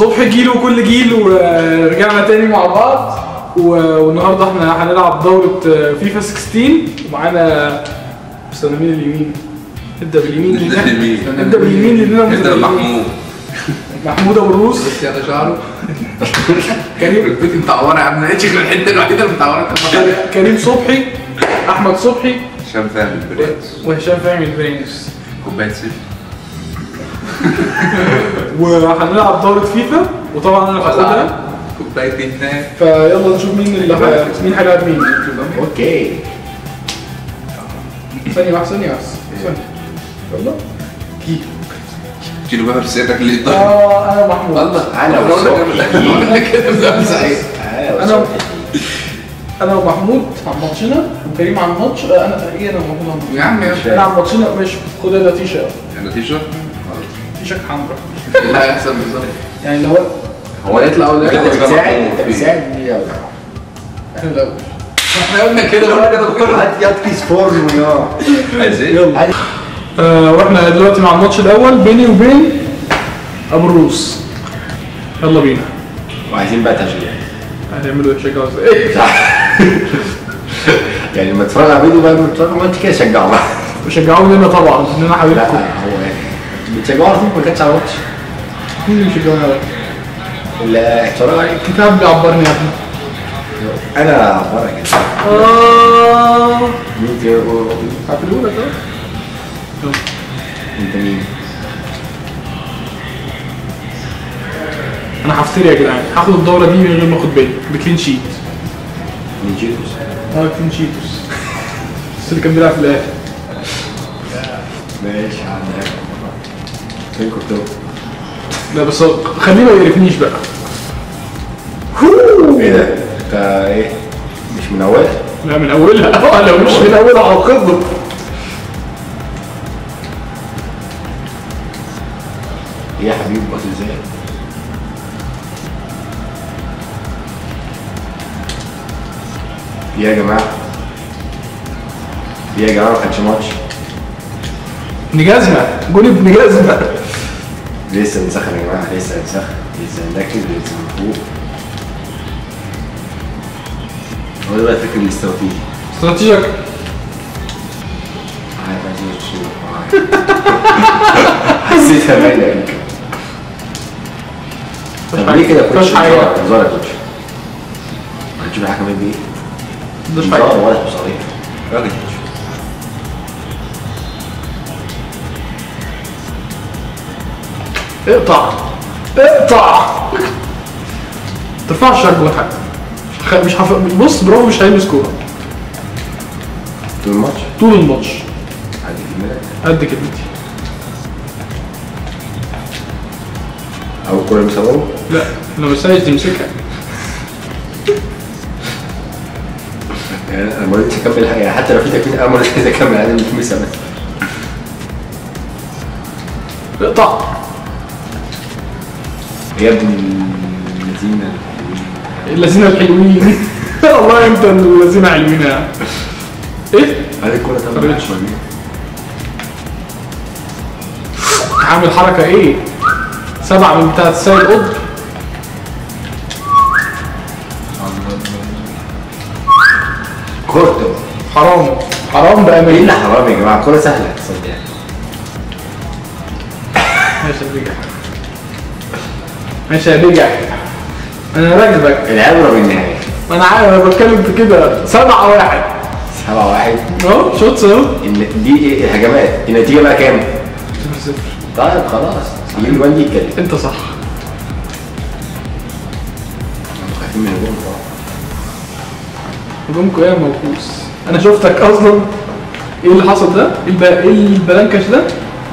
صبح جيل وكل جيل ورجعنا تاني مع بعض و- والنهارده احنا هنلعب دورة فيفا 16 ومعانا استنى مين اليمين؟ ابدا باليمين نبدأ باليمين. ابدا باليمين لاننا نبدأ متابعين. محمود محمود ابو الروس بس يا شعره كريم البيت متعوره يا عم لقيتش غير الحته الوحيده اللي متعوره كريم صبحي احمد صبحي هشام فهمي البرنس وهشام فهمي البرنس كوباية سيف وهنلعب دورة فيفا وطبعا انا هاخدها كوبايه هناك فيلا نشوف مين اللي ه- مين هيلعب مين اوكي ثانية واحدة ثانية بس ثانية يلا كي كيلو بقى في سيادتك اللي يقدر اه انا محمود الله أنا بقول لك والصبح. بقول لك كده بقى سعيد انا انا ومحمود عن ماتشنا وكريم عن ماتش آه، انا ايه انا ومحمود عن ماتش يا عم يا انا عن ماتشنا ماشي خد ده تيشيرت انا تيشيرت تيشيرت حمراء اللي هيحصل بالظبط يعني اللي هو هو يطلع ولا كده انت يطلع بتساعد انت بتساعد مين يا احنا الاول احنا قلنا كده قلنا كده كل هات يا كيس فرن يا عايز ايه؟ يلا آه واحنا دلوقتي مع الماتش الاول بيني وبين ابو الروس يلا بينا وعايزين بقى تشجيع هنعملوا ايه شجعوا ازاي يعني لما تتفرج على فيديو بقى لما تتفرج ما انت كده شجعوا بقى شجعوني انا طبعا ان انا لا حبيبكم هو بتشجعوا على طول ما كانش على ماتش مين اللي بيشجعوني على اللي اتفرج عليه الكتاب بيعبرني يا ابني انا عبارة كده اه مين كده هعملهولك اهو انت مين؟ انا هفتري يا جدعان هاخد الدوره دي من غير ما اخد بالي بكلين شيت مين جيتوس؟ اه كلين شيتوس بس اللي كان بيلعب في الاخر ماشي عندك فين كنت لا بس هو خليه ما يقرفنيش بقى ايه ده؟ انت ايه؟ مش من اولها؟ لا من اولها اه لو مش من اولها هعاقبه ايه يا حبيبي باص ازاي؟ ايه يا جماعة؟ ايه يا جماعة ما كانش ماتش ابن جزمه جون ابن جزمه لسه بنسخن يا جماعة لسه بنسخن لسه بنركز لسه بنفوق هو ده بقى الفكر الاستراتيجي استراتيجيك عارف عايز ايه الصورة حسيتها باينة يمكن طب ليه كده يا كوتش؟ مفيش حاجه انذار يا كوتش هتشوف الحكم بايه؟ مفيش انذار حاجه واضح وصريح راجل كوتش اقطع اقطع ترفعش رجلك حتى خ- مش حف... بص برافو مش هيلمس كوره طول الماتش طول الماتش عادي كده قد كلمتي او الكورة بيصوره لا انا مش عايز تمسكها يعني انا ما رضيتش اكمل حاجه يعني حتى لو في تكميل انا ما رضيتش اكمل عادي مش مسا بس اقطع يا ابن الذين الذين الحلوين والله انت الذين حلوين يا عم. ايه هذه الكورة طبعا خرجتش. مش مجنون. عامل حركه ايه سبعة من بتاعة السيد قطب كورة حرام حرام ايه بأمانة اللي حرام يا جماعه الكورة سهلة تصدق يعني ماشي رجع ماشي رجع انا راكبك العبرة بالنهاية انا عارف انا بتكلم في كده سبعة واحد سبعة واحد اهو شوتس اهو إن- دي ايه الهجمات النتيجة بقى كام؟ طيب خلاص يجيب الجوان دي يتكلم انت صح انتوا خايفين من الجون طبعا هجومكوا ايه يا موكوس انا شفتك اصلا ايه اللي حصل ده؟ ايه الب- ايه البلانكش ده؟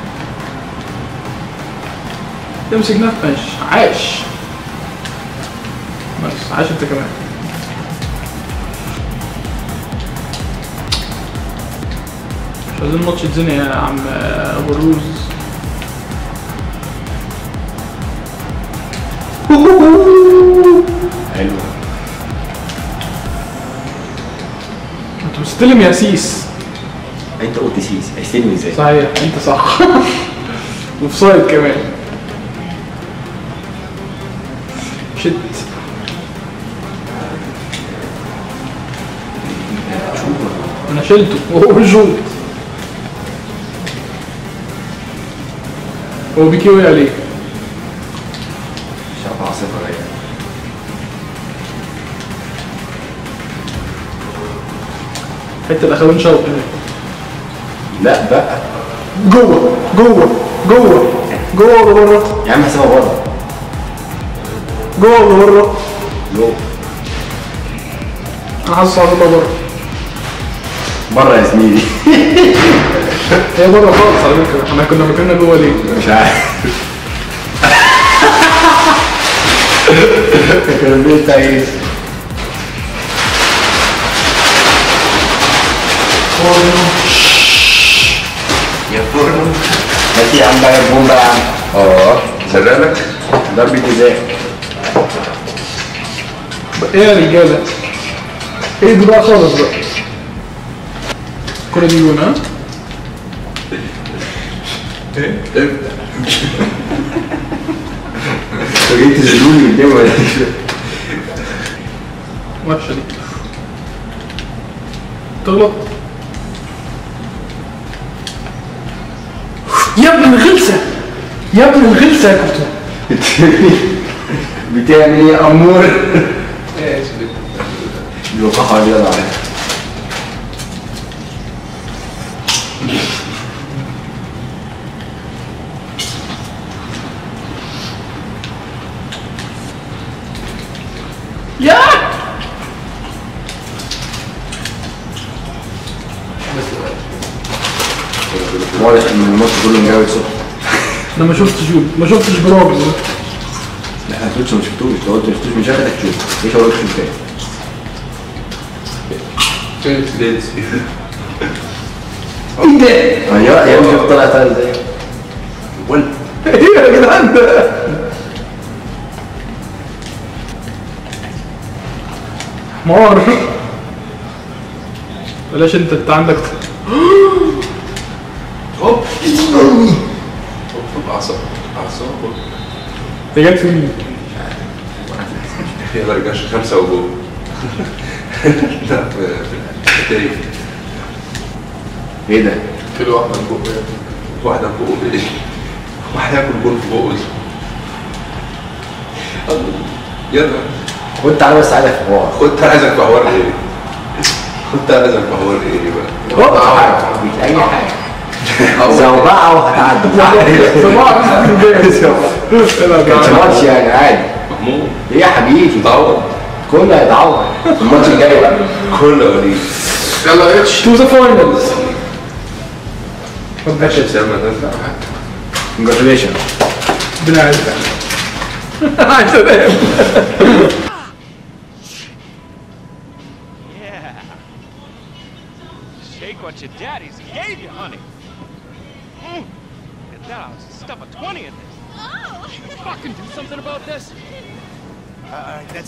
امسك نفسك ماشي عاش بس عاش انت كمان مش عايزين الماتش يتزنق يا عم ابو الروز حلو انت مستلم يا سيس انت قلت سيس هيستلم ازاي؟ صحيح انت صح وفي سايد كمان شت انا شلته وهو بالجوت هو بيكي وقع عليه شاف عاصفة رايقة حته الاخوين شوط هناك لا بقى جوه جوه جوه جوه ولا بره يا عم حسابها بره جوه ولا بره جوه انا حاسس على بره بره يا زميلي هي بره خالص على فكره احنا كنا مكاننا جوه ليه مش عارف كان البيت بتاع ايه؟ يا فرن بس يا عم بقى البوم بقى يا عم اه سرقلك ضربة جزاء ايه يا رجاله ايه دي بقى خالص بقى الكرة دي جون ها انتوا جايين تزلوني قدامي ولا ايه؟ وحشه دي تغلط يا ابن الغلسه يا ابن الغلسه يا كابتن بتعمل ايه يا امور؟ ايه الوقاحة دي انا عارف يا واضح ان الماتش كله مجاوب صح انا ما شفتش ما شفتش برافو لا انا قلتش ما شفتوش لو قلت ما شفتوش مش هاخدك تشوف ايش هقول لك شوف تاني ليدز ايه ده؟ ايوه يا ابني شوف طلع طلع ازاي ولا ايه يا جدعان ده؟ حمار بلاش انت انت عندك هوب هوب اعصاب اعصاب ده جت في مين؟ يلا رجعش خمسة وجول لا في في التاريخ ايه ده؟ كيلو واحدة من فوق يعني. واحدة فوق ايه واحد ياكل جول فوق يلا خد تعالى بس عايزك في حوار خد تعالى عايزك في حوار ايه خد تعالى عايزك في حوار ايه بقى هوب مش اي حاجه زوبعه وهتعدي صباح كانش ماتش يعني عادي محمود ايه يا حبيبي تعوض كله هيتعوض الماتش الجاي بقى كله وليد يلا اتش تو ذا فاينلز خد ده ماشي سلمى ده كونجراتيليشن ربنا يعزك عايز انام Yeah. Shake what your daddies gave you, honey. Mm. Get that, I'll stuff a 20 in this. Oh! Fucking do something about this. Uh, that's